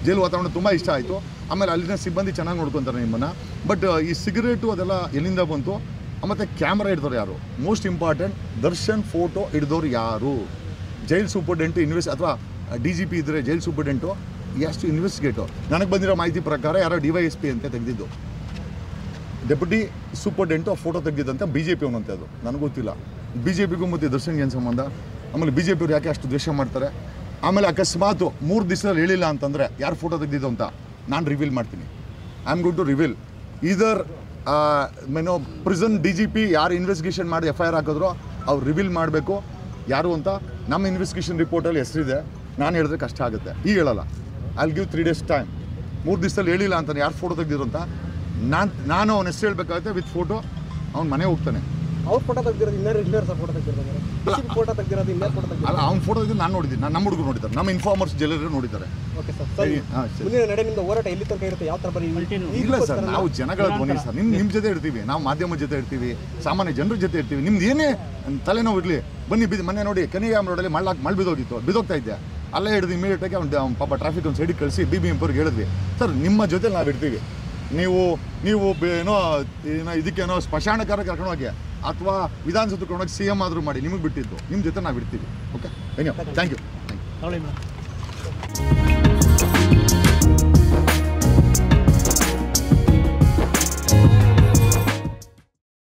ಜೈಲು ವಾತಾವರಣ ತುಂಬ ಇಷ್ಟ ಆಯಿತು ಆಮೇಲೆ ಅಲ್ಲಿನ ಸಿಬ್ಬಂದಿ ಚೆನ್ನಾಗಿ ನೋಡ್ಕೊತಾರೆ ನಿಮ್ಮನ್ನು ಬಟ್ ಈ ಸಿಗರೇಟು ಅದೆಲ್ಲ ಎಲ್ಲಿಂದ ಬಂತು ಮತ್ತು ಕ್ಯಾಮ್ರಾ ಹಿಡ್ದವ್ರು ಯಾರು ಮೋಸ್ಟ್ ಇಂಪಾರ್ಟೆಂಟ್ ದರ್ಶನ್ ಫೋಟೋ ಹಿಡ್ದವ್ರು ಯಾರು ಜೈಲ್ ಸೂಪರ್ಡೆಂಟು ಇನ್ವೆಸ್ಟ್ ಅಥವಾ ಡಿ ಜಿ ಪಿ ಇದ್ದರೆ ಜೈಲ್ ಸೂಪರ್ಡೆಂಟು ಎಷ್ಟು ಇನ್ವೆಸ್ಟಿಗೇಟು ನನಗೆ ಬಂದಿರೋ ಮಾಹಿತಿ ಪ್ರಕಾರ ಯಾರೋ ಡಿ ವೈ ಎಸ್ ಪಿ ಅಂತ ತೆಗೆದಿದ್ದು ಡೆಪ್ಯೂಟಿ ಸೂಪರ್ಡೆಂಟು ಆ ಫೋಟೋ ತೆಗೆದಿದ್ದಂತ ಬಿ ಜೆ ಪಿ ಅವನಂತೆ ಅದು ನನಗೆ ಗೊತ್ತಿಲ್ಲ ಬಿ ಜೆ ಪಿಗೂ ಮತ್ತು ದರ್ಶನ್ಗೆ ಏನು ಸಂಬಂಧ ಆಮೇಲೆ ಬಿ ಜೆ ಪಿಯವ್ರು ಯಾಕೆ ಅಷ್ಟು ದ್ವೇಷ ಮಾಡ್ತಾರೆ ಆಮೇಲೆ ಅಕಸ್ಮಾತು ಮೂರು ದಿವಸದಲ್ಲಿ ಹೇಳಿಲ್ಲ ಅಂತಂದರೆ ಯಾರು ಫೋಟೋ ತೆಗೆದಿದ್ದು ಅಂತ ನಾನು ರಿವೀಲ್ ಮಾಡ್ತೀನಿ I am good to reveal ಇದರ್ ಮೇನೋ ಪ್ರಿಸನ್ ಡಿ ಜಿ ಪಿ ಯಾರು ಇನ್ವೆಸ್ಟಿಗೇಷನ್ ಮಾಡಿ ಎಫ್ ಐ ಆರ್ ಹಾಕಿದ್ರೋ ಅವ್ರು ರಿವೀಲ್ ಮಾಡಬೇಕು ಯಾರು ಅಂತ ನಮ್ಮ ಇನ್ವೆಸ್ಟಿಗೇಷನ್ ರಿಪೋರ್ಟಲ್ಲಿ ಹೆಸರಿದೆ ನಾನು ಹೇಳಿದ್ರೆ ಕಷ್ಟ ಆಗುತ್ತೆ ಈಗ ಹೇಳಲ್ಲ I give three days time ಮೂರು ದಿವಸದಲ್ಲಿ ಹೇಳಿಲ್ಲ ಅಂತಾನೆ ಯಾರು ಫೋಟೋ ತೆಗೆದಿರು ಅಂತ ನಾನು ನಾನು ಅವನ ಹೆಸರು ಹೇಳ್ಬೇಕಾಗುತ್ತೆ ವಿತ್ ಫೋಟೋ ಅವ್ನ ಮನೆ ಹೋಗ್ತಾನೆ ಅವ್ರ ಫೋಟೋ ತೆಗ್ದಿರೋದು ಇನ್ನೇನು ಇನ್ನೇರು ಸರ್ ಫೋಟೋ ತೆಗ್ದಿರೋದು ಫೋಟೋ ತೆಗ್ದಿರೋದು ಇನ್ನೇನು ಫೋಟೋ ತೆಗ್ದಿರೋದು ಅಲ್ಲ ಅವ್ನ ಫೋಟೋ ತೆಗೆದು ನಾನು ನೋಡಿದ್ದೀನಿ ನಾನು ನಮ್ಮ ಹುಡುಗರು ನೋಡಿದ್ದಾರೆ ನಮ್ಮ ಇನ್ಫಾರ್ಮರ್ಸ್ ಜೆಲ್ಲರು ನೋಡಿದ್ದಾರೆ ಓಕೆ ಸರ್ ಸರ್ ಹಾಂ ಸರಿ ಮುಂದಿನ ನಡೆ ನಿಮ್ದು ಹೋರಾಟ ಎಲ್ಲಿ ತನಕ ಇರುತ್ತೆ ಯಾವ ಥರ ಬರೀ ಇಲ್ಲ ಸರ್ ನಾವು ಜನಗಳ ಧ್ವನಿ ಸರ್ ನಿಮ್ಮ ನಿಮ್ಮ ಜೊತೆ ಇರ್ತೀವಿ ನಾವು ಮಾಧ್ಯಮ ಜೊತೆ ಇರ್ತೀವಿ ಸಾಮಾನ್ಯ ಜನರ ಜೊತೆ ಇರ್ತೀವಿ ನಿಮ್ದು ಏನೇ ತಲೆನೋವು ಇರಲಿ ಬನ್ನಿ ಬಿದ್ದು ಮೊನ್ನೆ ನೋಡಿ ಕನಿಗಾಮ್ ರೋಡಲ್ಲಿ ಮಳ್ಳಾಕ್ ಮಳ್ ಬಿದ್ದೋಗಿತ್ತು ಬಿದ್ದೋಗ್ತಾ ಇದ್ದೆ ಅಲ್ಲೇ ಹಿಡಿದು ಇಮಿಡಿಯೇಟಾಗಿ ಅವ್ನು ಪಾಪ ಟ್ರಾಫಿಕ್ ಒಂದು ಸೈಡಿಗೆ ಕಳಿಸಿ ಬಿ ಬಿ ಎಂಪವ್ರಿಗೆ ಹೇಳಿದ್ವಿ ಸರ್ ನಿಮ್ಮ ಜೊತೆ ನಾವು ಇರ್ತೀವಿ ನೀವು ನೀವು ಬೆ- ಏನೋ ಏನೋ ಇದಕ್ಕೇನೋ ಸ್ಮಶಾನಕಾರ ಕರ್ಕೊಂಡೋಗಿ ಅಥವಾ ವಿಧಾನಸೌಧ ಕರ್ಕೊಂಡೋಗಿ ಸಿ ಎಮ್ ಆದರೂ ಮಾಡಿ ನಿಮಗೆ ಬಿಟ್ಟಿದ್ದು ನಿಮ್ಮ ಜೊತೆ ನಾವು ಇರ್ತೀವಿ okay thank you thank you ತಗೊಳ್ಳಿ ಮೇಡಮ್